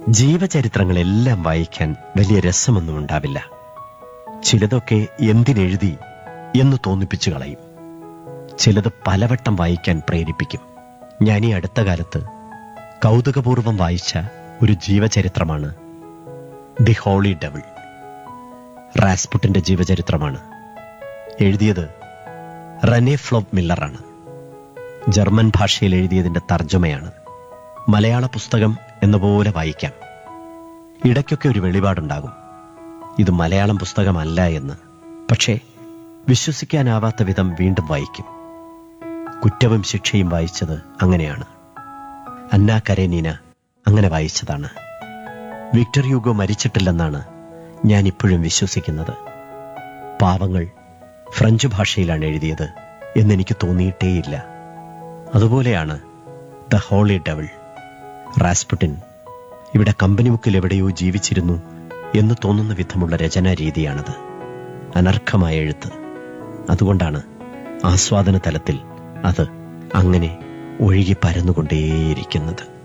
ജീവചരിത്രങ്ങളെല്ലാം വായിക്കാൻ വലിയ രസമൊന്നും ഉണ്ടാവില്ല ചിലതൊക്കെ എന്തിനെഴുതി എന്ന് തോന്നിപ്പിച്ചു കളയും ചിലത് പലവട്ടം വായിക്കാൻ പ്രേരിപ്പിക്കും ഞാൻ ഈ അടുത്ത കാലത്ത് കൗതുകപൂർവം വായിച്ച ഒരു ജീവചരിത്രമാണ് ദി ഹോളി ഡെവിൾ റാസ്പുട്ടിന്റെ ജീവചരിത്രമാണ് എഴുതിയത് റനെ ഫ്ലോപ്പ് മില്ലറാണ് ജർമ്മൻ ഭാഷയിൽ എഴുതിയതിന്റെ തർജ്ജമയാണ് മലയാള പുസ്തകം എന്ന പോലെ വായിക്കാം ഇടയ്ക്കൊക്കെ ഒരു വെളിപാടുണ്ടാകും ഇത് മലയാളം പുസ്തകമല്ല എന്ന് പക്ഷേ വിശ്വസിക്കാനാവാത്ത വിധം വീണ്ടും വായിക്കും കുറ്റവും ശിക്ഷയും വായിച്ചത് അങ്ങനെയാണ് അന്ന കരേനീന അങ്ങനെ വായിച്ചതാണ് വിക്ടർ യുഗോ മരിച്ചിട്ടില്ലെന്നാണ് ഞാൻ ഇപ്പോഴും വിശ്വസിക്കുന്നത് പാവങ്ങൾ ഫ്രഞ്ച് ഭാഷയിലാണ് എഴുതിയത് എന്നെനിക്ക് തോന്നിയിട്ടേയില്ല അതുപോലെയാണ് ദ ഹോളി ഡെവിൾ റാസ്പുട്ടിൻ ഇവിടെ കമ്പനി മുക്കിൽ എവിടെയോ ജീവിച്ചിരുന്നു എന്ന് തോന്നുന്ന വിധമുള്ള രചനാ രീതിയാണത് അനർഘമായ എഴുത്ത് അതുകൊണ്ടാണ് ആസ്വാദന തലത്തിൽ അത് അങ്ങനെ ഒഴുകി പരന്നുകൊണ്ടേയിരിക്കുന്നത്